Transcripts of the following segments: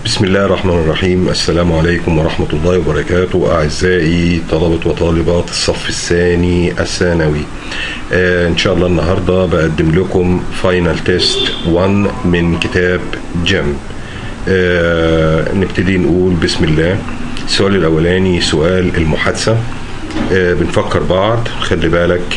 بسم الله الرحمن الرحيم السلام عليكم ورحمة الله وبركاته أعزائي طلبة وطالبات الصف الثاني الثانوي آه إن شاء الله النهاردة بقدم لكم فاينل تيست 1 من كتاب جيم آه نبتدي نقول بسم الله السؤال الأولاني سؤال المحادثة آه بنفكر بعض خلي بالك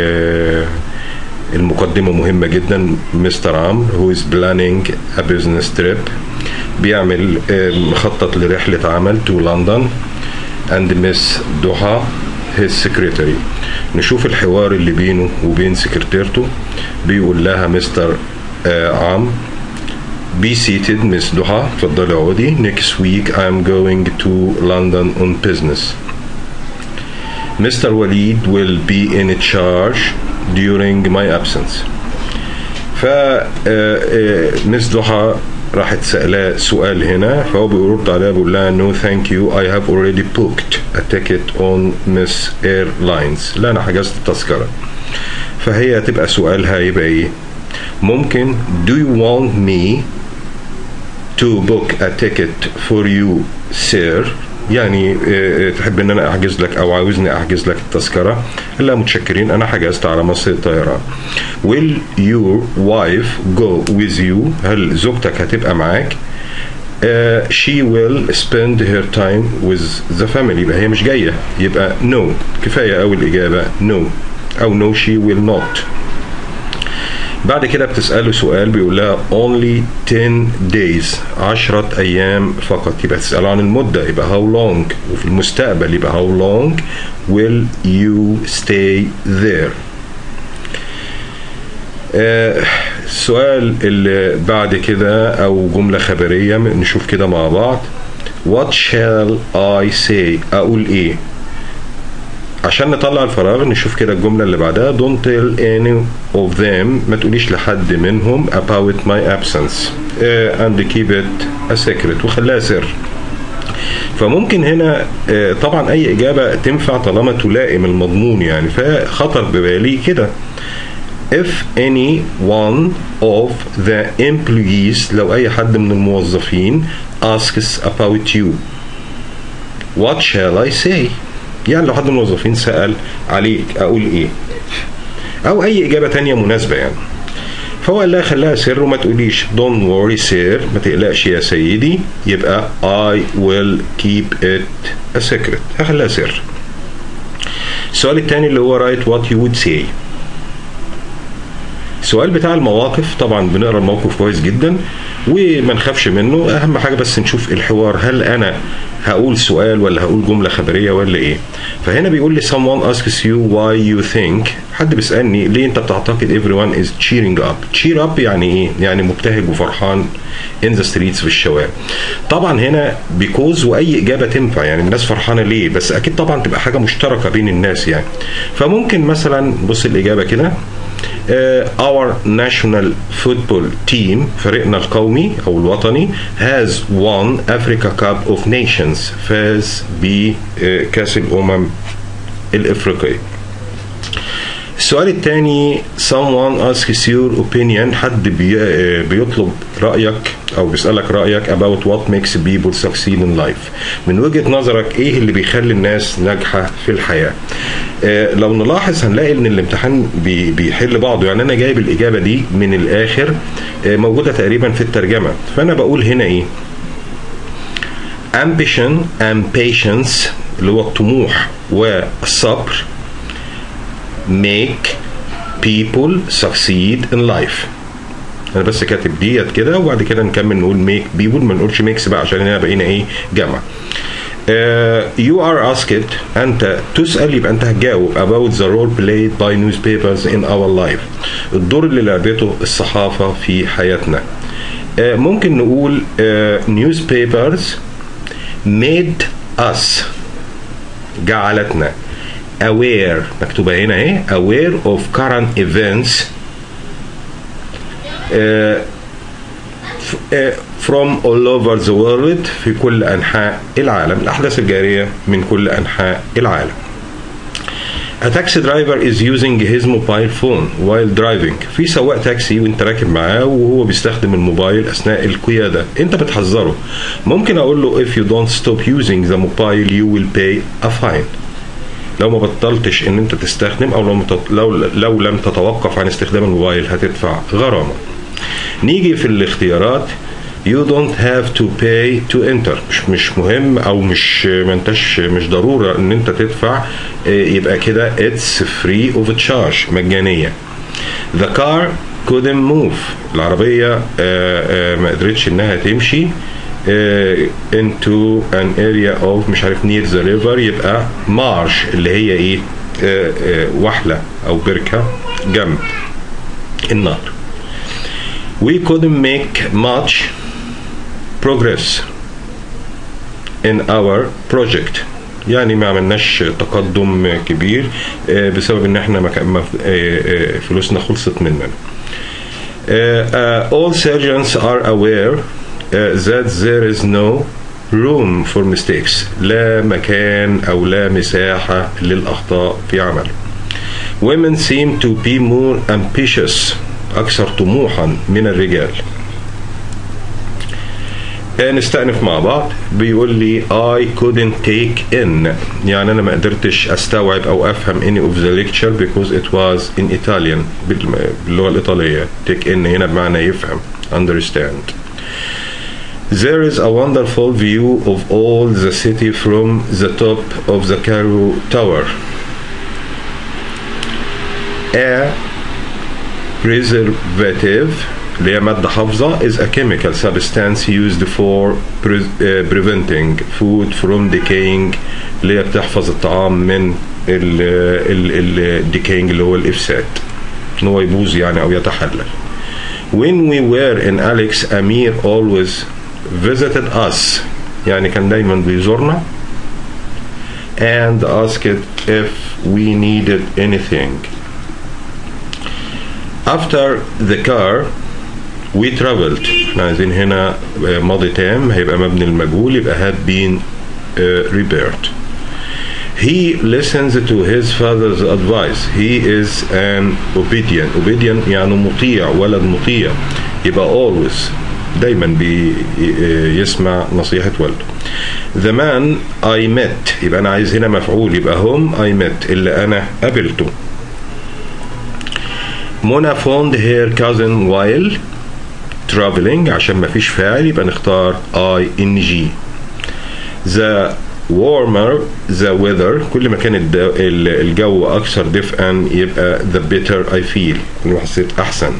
المقدمة مهمة جدا مستر عمرو هو is planning a business trip بيعمل مخطط لرحلة عمل تو لندن and miss ضحى his secretary نشوف الحوار اللي بينه وبين سكرتيرته بيقول لها مستر عم be seated miss ضحى اتفضلي اقعدي next week I'm going to London on business Mr. Walid will be in charge during my absence ف مس ضحى راحت سألاه سؤال هنا فهو بيرد عليها بيقول لها no thank you I have already booked a ticket on Miss Airlines لا أنا حجزت التذكرة فهي هتبقى سؤالها يبقى إيه؟ ممكن do you want me to book a ticket for you sir يعني تحب ان انا احجز لك او عاوزني احجز لك التذكره لا متشكرين انا حجزت على مصر الطيران will your wife go with you هل زوجتك هتبقى معاك uh, she will spend her time with the family يبقى هي مش جايه يبقى no كفايه قوي الاجابه no او no she will not بعد كده بتسأله سؤال بيقول لها only 10 days 10 أيام فقط يبقى تسأله عن المدة يبقى how long وفي المستقبل يبقى how long will you stay there آه السؤال اللي بعد كده أو جملة خبرية نشوف كده مع بعض what shall I say أقول إيه عشان نطلع الفراغ نشوف كده الجملة اللي بعدها don't tell any of them ما تقوليش لحد منهم about my absence uh, and keep it a secret وخليها سر فممكن هنا uh, طبعا أي إجابة تنفع طالما تلائم المضمون يعني فخطر ببالي كده if any one of the employees لو أي حد من الموظفين asks about you what shall I say يعني لو حد من الموظفين سأل عليك أقول إيه أو أي إجابة تانية مناسبة يعني فهو قال لها خليها سر وما تقوليش don't worry sir ما تقلقش يا سيدي يبقى I will keep it a secret هخليها سر السؤال التاني اللي هو write what you would say السؤال بتاع المواقف طبعا بنقرا الموقف كويس جدا وما نخافش منه اهم حاجه بس نشوف الحوار هل انا هقول سؤال ولا هقول جمله خبريه ولا ايه فهنا بيقول لي someone asks you why you think حد بيسالني ليه انت بتعتقد everyone is cheering up cheer up يعني ايه يعني مبتهج وفرحان in the streets في الشوارع طبعا هنا because واي اجابه تنفع يعني الناس فرحانه ليه بس اكيد طبعا تبقى حاجه مشتركه بين الناس يعني فممكن مثلا بص الاجابه كده uh, our national football team فريقنا القومي او الوطني has won Africa Cup of Nations فاز بكاس الامم الافريقيه السؤال الثاني someone asks your opinion حد بي بيطلب رأيك أو بيسألك رأيك about what makes people succeed in life من وجهة نظرك إيه اللي بيخلي الناس ناجحة في الحياة آه لو نلاحظ هنلاقي إن الامتحان بي بيحل بعضه يعني أنا جايب الإجابة دي من الآخر آه موجودة تقريبا في الترجمة فأنا بقول هنا إيه ambition and patience اللي هو الطموح والصبر make people succeed in life انا بس كاتب ديت كده وبعد كده نكمل نقول make people ما نقولش ميكس بقى عشان هنا بقينا ايه جمع uh, you are asked انت تسال يبقى انت هتجاوب about the role played by newspapers in our life الدور اللي لعبته الصحافه في حياتنا uh, ممكن نقول uh, newspapers made us جعلتنا aware مكتوبة هنا اهي aware of current events uh, from all over the world في كل أنحاء العالم الأحداث الجارية من كل أنحاء العالم A taxi driver is using his mobile phone while driving. في سواق تاكسي وانت راكب معاه وهو بيستخدم الموبايل اثناء القياده، انت بتحذره. ممكن اقول له if you don't stop using the mobile you will pay a fine. لو ما بطلتش ان انت تستخدم او لو مت- لو لو لم تتوقف عن استخدام الموبايل هتدفع غرامه. نيجي في الاختيارات You don't have to pay to enter مش مش مهم او مش ما انتش مش ضروره ان انت تدفع إيه، يبقى كده it's free of charge مجانيه. The car couldn't move العربيه آه، آه، ما قدرتش انها تمشي آه، into an area of مش عارف near the river يبقى marsh اللي هي ايه آه، آه، وحله او بركه جنب النهر. We couldn't make much progress in our project يعني ما عملناش تقدم كبير آه، بسبب ان احنا ما كان- ما- آه، آه، فلوسنا خلصت مننا. آه، آه، all surgeons are aware uh, that there is no room for mistakes لا مكان او لا مساحة للاخطاء في عمل. Women seem to be more ambitious أكثر طموحا من الرجال آه، نستأنف مع بعض بيقول لي I couldn't take in يعني أنا ما قدرتش أستوعب أو أفهم any of the lecture because it was in Italian بال- باللغة الإيطالية take in هنا بمعنى يفهم understand There is a wonderful view of all the city from the top of the Cairo Tower. A preservative اللي هي مادة حافظة is a chemical substance used for pre- uh, preventing food from decaying اللي هي بتحفظ الطعام من ال ال ال decaying اللي هو الإفساد إن هو يبوظ يعني أو يتحلل. When we were in Alex, Amir always visited us يعني كان دايما بيزورنا and asked if we needed anything. After the car we traveled احنا عايزين هنا ماضي تام هيبقى مبني المجهول يبقى had been uh, repaired he listens to his father's advice he is an obedient obedient يعني مطيع ولد مطيع يبقى always دايما بيسمع نصيحة والده the man I met يبقى أنا عايز هنا مفعول يبقى هم I met اللي أنا قابلته منى found her cousin while traveling عشان ما فيش فاعل يبقى نختار I N G the warmer the weather كل ما كان الد- ال- الجو أكثر دفئا يبقى the better I feel كل ما حسيت أحسن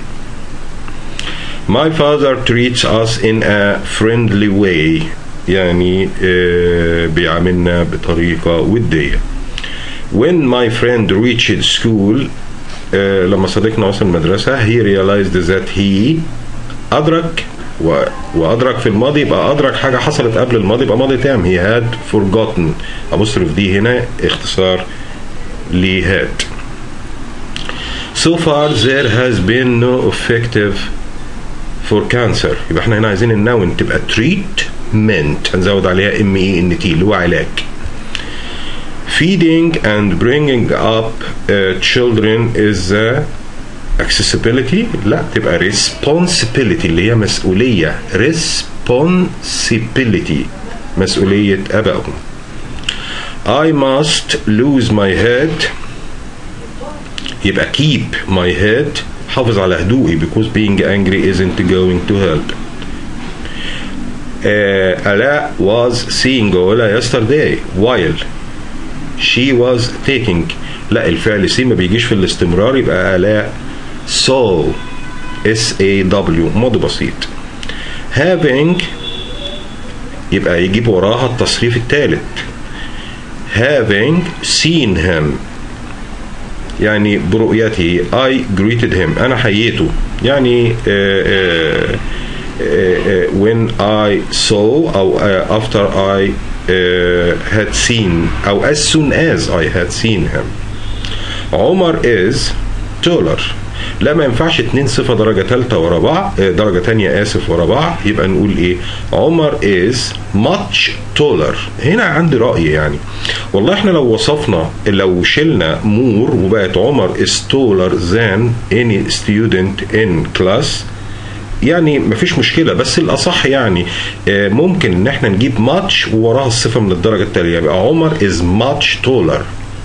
My father treats us in a friendly way يعني آه، بيعاملنا بطريقة ودية When my friend reached school آه، لما صديقنا وصل المدرسة he realized that he أدرك و... وأدرك في الماضي يبقى أدرك حاجة حصلت قبل الماضي يبقى ماضي تام he had forgotten أبصرف دي هنا اختصار ل had So far there has been no effective for cancer يبقى احنا هنا عايزين النون تبقى treatment هنزود عليها ام اي ان تي اللي هو علاج feeding and bringing up uh, children is a accessibility لا تبقى responsibility اللي هي مسؤولية responsibility مسؤولية أبائهم I must lose my head يبقى keep my head حافظ على هدوئي because being angry isn't going to help uh, Ala was seeing Ola yesterday while she was taking لا الفعل سي ما بيجيش في الاستمرار يبقى آلاء saw S A W ماضي بسيط having يبقى يجيب وراها التصريف الثالث having seen him يعني برؤيته I greeted him أنا حييته يعني آه، آه، آه، آه، when I saw أو آه، after I uh, had seen أو as soon as I had seen him عمر is taller لا ما ينفعش اتنين صفة درجة ثالثة ورا بعض آه، درجة تانية آسف ورا بعض يبقى نقول إيه عمر is much taller هنا عندي رأي يعني والله احنا لو وصفنا لو شلنا مور وبقت عمر is taller than any student in class يعني مفيش مشكلة بس الأصح يعني آه، ممكن إن احنا نجيب ماتش ووراها الصفة من الدرجة التالية يبقى عمر is much taller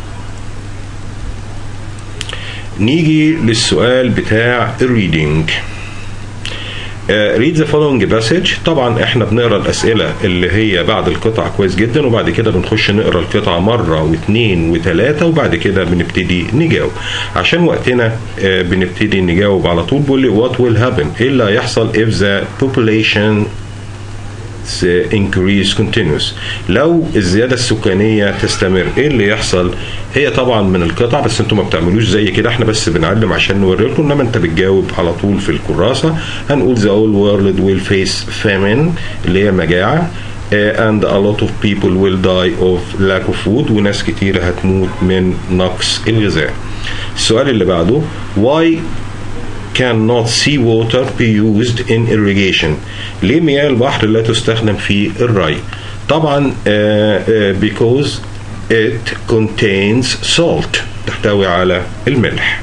نيجي للسؤال بتاع الريدنج ريد ذا فولوينج باسج طبعا احنا بنقرا الاسئله اللي هي بعد القطعه كويس جدا وبعد كده بنخش نقرا القطعه مره واثنين وثلاثه وبعد كده بنبتدي نجاوب عشان وقتنا آه، بنبتدي نجاوب على طول بيقول لي وات ويل هابن ايه اللي هيحصل if the population increase continuous لو الزيادة السكانية تستمر ايه اللي يحصل هي طبعا من القطع بس انتم ما بتعملوش زي كده احنا بس بنعلم عشان نوري لكم انما انت بتجاوب على طول في الكراسة هنقول the whole world will face famine اللي هي مجاعة uh, and a lot of people will die of lack of food وناس كتير هتموت من نقص الغذاء السؤال اللي بعده why cannot sea water be used in irrigation ليه مياه البحر لا تستخدم في الري طبعا uh, uh, because it contains salt تحتوي على الملح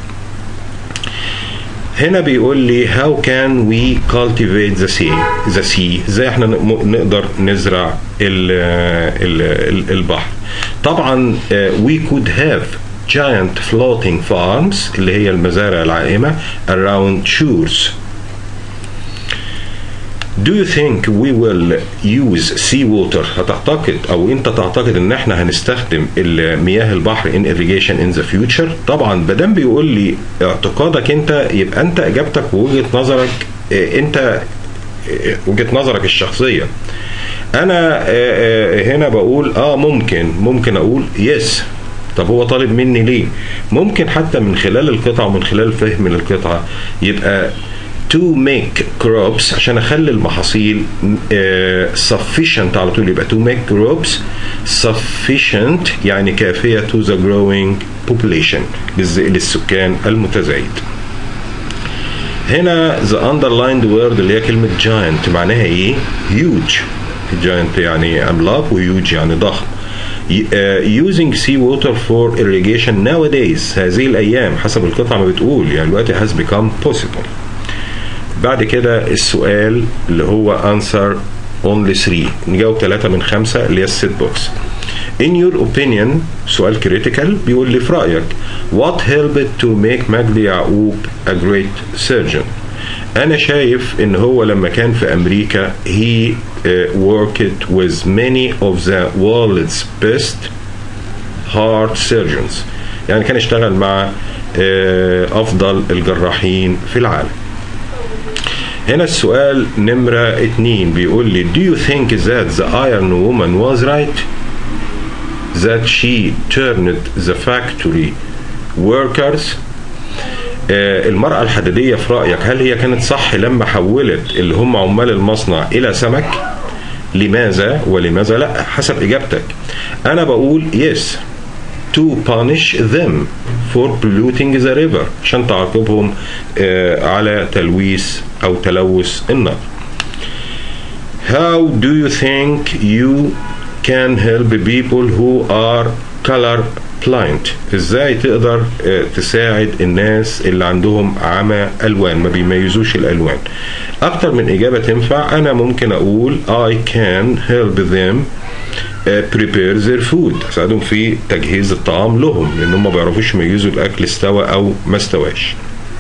هنا بيقول لي how can we cultivate the sea the sea ازاي احنا نقدر نزرع ال ال البحر طبعا uh, we could have giant floating farms اللي هي المزارع العائمة around shores Do you think we will use sea water هتعتقد او انت تعتقد ان احنا هنستخدم مياه البحر in irrigation in the future طبعا مادام بيقول لي اعتقادك انت يبقى انت اجابتك ووجهة نظرك اه، انت اه، وجهة نظرك الشخصية انا اه، هنا بقول اه ممكن ممكن اقول يس طب هو طالب مني ليه ممكن حتى من خلال القطعة ومن خلال فهم القطعة يبقى to make crops عشان اخلي المحاصيل uh, sufficient على طول يبقى to make crops sufficient يعني كافية to the growing population للسكان المتزايد هنا the underlined word اللي هي كلمة giant معناها ايه huge giant يعني عملاق وhuge يعني ضخم uh, using sea water for irrigation nowadays هذه الأيام حسب القطعة ما بتقول يعني دلوقتي has become possible بعد كده السؤال اللي هو answer only 3 نجاوب 3 من 5 اللي هي السيت بوكس In your opinion سؤال كريتيكال بيقول لي في رأيك What helped to make مجدي يعقوب a great surgeon أنا شايف إن هو لما كان في أمريكا he uh, worked with many of the world's best heart surgeons يعني كان اشتغل مع uh, أفضل الجراحين في العالم هنا السؤال نمرة اتنين بيقول لي Do you think that the Iron Woman was right? That she turned the factory workers آه المرأة الحديدية في رأيك هل هي كانت صح لما حولت اللي هم عمال المصنع إلى سمك؟ لماذا ولماذا لا حسب إجابتك أنا بقول yes to punish them for polluting the river عشان تعاقبهم آه على تلويث أو تلوث النهر How do you think you can help people who are color blind ازاي تقدر آه تساعد الناس اللي عندهم عمى الوان ما بيميزوش الالوان اكتر من اجابه تنفع انا ممكن اقول I can help them prepare their food اساعدهم في تجهيز الطعام لهم لان هم ما بيعرفوش يميزوا الاكل استوى او ما استواش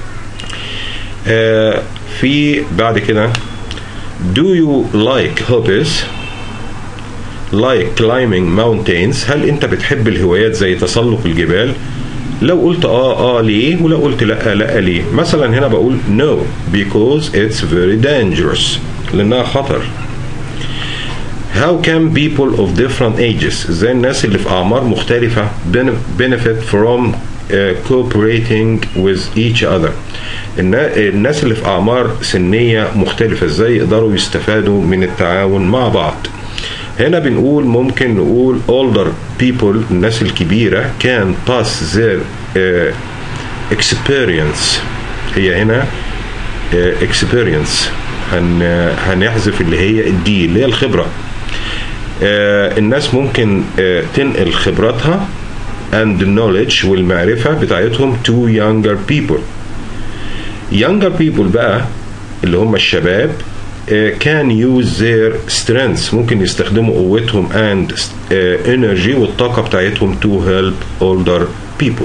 آه في بعد كده do you like hobbies like climbing mountains هل انت بتحب الهوايات زي تسلق الجبال لو قلت اه اه ليه ولو قلت لا لا ليه مثلا هنا بقول no because it's very dangerous لانها خطر How can people of different ages زي الناس اللي في أعمار مختلفة benefit from uh, cooperating with each other الناس اللي في أعمار سنية مختلفة ازاي يقدروا يستفادوا من التعاون مع بعض هنا بنقول ممكن نقول older people الناس الكبيرة can pass their uh, experience هي هنا اكسبيرينس هن هنحذف اللي هي الدي اللي هي الخبره آه، الناس ممكن آه، تنقل خبراتها and knowledge والمعرفة بتاعتهم to younger people younger people بقى اللي هم الشباب آه، can use their strengths ممكن يستخدموا قوتهم and آه، energy والطاقة بتاعتهم to help older people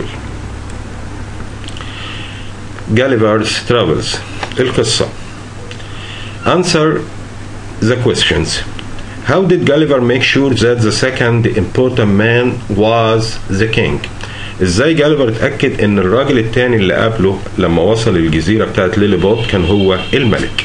Gulliver's Travels القصة Answer the questions How did Gulliver make sure that the second important man was the king? ازاي جاليفر اتاكد ان الراجل التاني اللي قابله لما وصل الجزيره بتاعت ليلي بوت كان هو الملك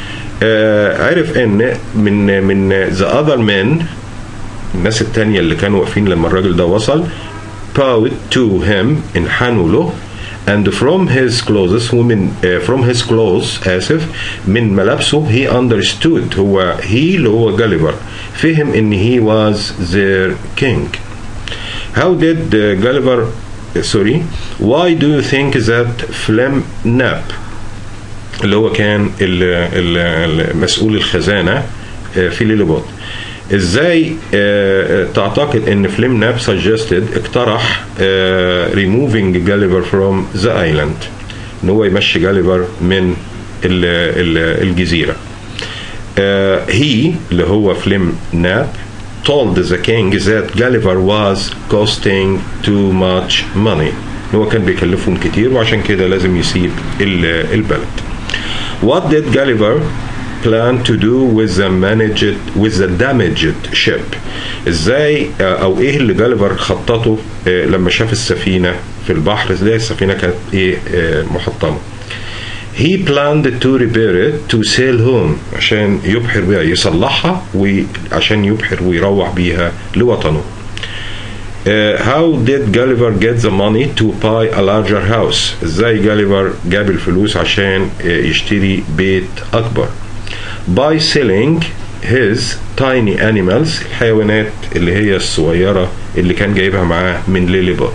آه عرف ان من من ذا اذر men الناس التانية اللي كانوا واقفين لما الراجل ده وصل bowed to him انحنوا له and from his clothes ومن uh, from his clothes آسف من ملابسه he understood هو he اللي هو جاليفر فهم ان he was their king how did uh, Gulliver uh, sorry why do you think that Flem Nap اللي هو كان ال- ال- المسؤول الخزانة آه، في ليليبوت ازاي آه، آه، تعتقد ان فليم ناب suggested اقترح آه، removing Gulliver from the island ان هو يمشي جاليفر من ال- ال- الجزيرة آه، he اللي هو فليم ناب told the king that Gulliver was costing too much money إن هو كان بيكلفهم كتير وعشان كده لازم يسيب ال- البلد What did Gulliver plan to do with the managed with the damaged ship ازاي آه، او ايه اللي جاليفر خططه آه، لما شاف السفينه في البحر ازاي السفينه كانت ايه آه، محطمه He planned to repair it to sail home عشان يبحر بيها يصلحها وعشان يبحر ويروح بيها لوطنه. Uh, how did Gulliver get the money to buy a larger house؟ ازاي جاليفر جاب الفلوس عشان uh, يشتري بيت اكبر؟ By selling his tiny animals الحيوانات اللي هي الصغيرة اللي كان جايبها معاه من ليلي بوت.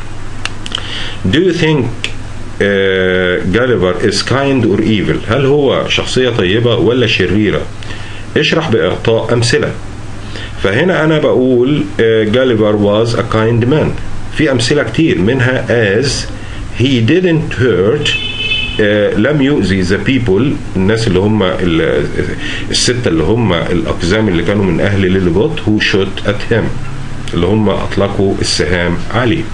Do you think uh, Gulliver is kind or evil؟ هل هو شخصية طيبة ولا شريرة؟ اشرح بإعطاء أمثلة. فهنا أنا بقول uh, Gulliver was a kind man. في أمثلة كتير منها as he didn't hurt uh, لم يؤذي the people الناس اللي هم ال- الستة اللي هم الأقزام اللي كانوا من أهل ليليبوت who shot at him اللي هم أطلقوا السهام عليه.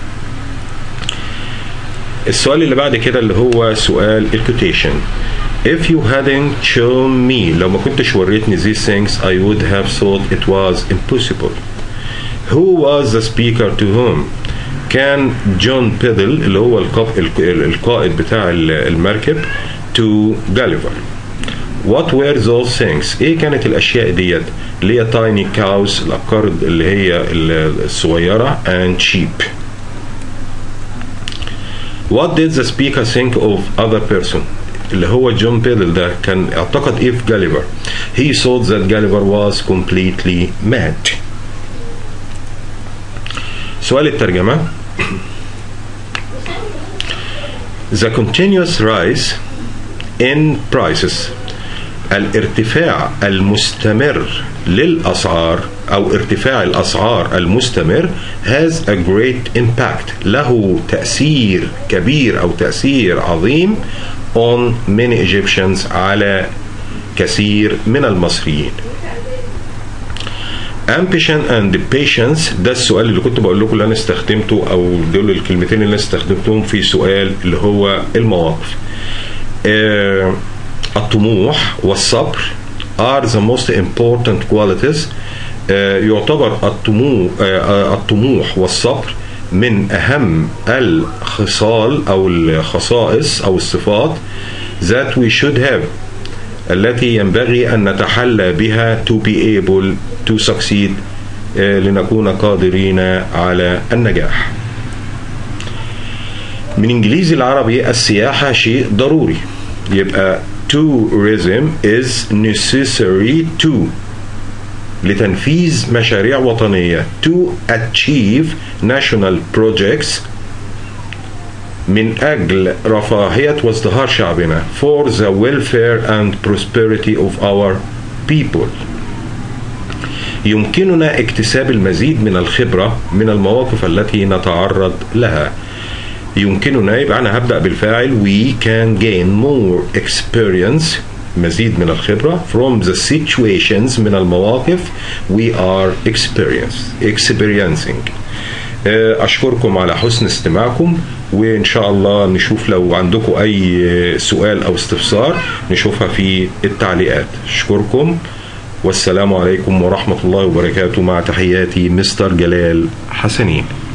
السؤال اللي بعد كده اللي هو سؤال الكوتيشن If you hadn't shown me لو ما كنتش وريتني these things I would have thought it was impossible Who was the speaker to whom كان جون بيدل اللي هو القف- الق- القائد بتاع ال- المركب to Gulliver What were those things؟ ايه كانت الاشياء ديت؟ اللي هي tiny cows الابقار اللي هي ال- الصغيره and sheep. What did the speaker think of other person؟ اللي هو جون بيدل ده كان اعتقد ايه في جاليفر؟ He thought that Gulliver was completely mad. سؤال الترجمة The continuous rise in prices الارتفاع المستمر للأسعار أو ارتفاع الأسعار المستمر has a great impact له تأثير كبير أو تأثير عظيم on many Egyptians على كثير من المصريين ambition and patience ده السؤال اللي كنت بقول لكم اللي انا استخدمته او دول الكلمتين اللي انا استخدمتهم في سؤال اللي هو المواقف آه الطموح والصبر are the most important qualities آه يعتبر الطموح آه الطموح والصبر من اهم الخصال او الخصائص او الصفات that we should have التي ينبغي أن نتحلى بها to be able to succeed آه، لنكون قادرين على النجاح من إنجليزي العربي السياحة شيء ضروري يبقى tourism is necessary to لتنفيذ مشاريع وطنية to achieve national projects من أجل رفاهية وازدهار شعبنا for the welfare and prosperity of our people يمكننا اكتساب المزيد من الخبرة من المواقف التي نتعرض لها يمكننا يبقى أنا هبدأ بالفاعل we can gain more experience مزيد من الخبرة from the situations من المواقف we are experience, experiencing أشكركم على حسن استماعكم وإن شاء الله نشوف لو عندكم أي سؤال أو استفسار نشوفها في التعليقات أشكركم والسلام عليكم ورحمة الله وبركاته مع تحياتي مستر جلال حسنين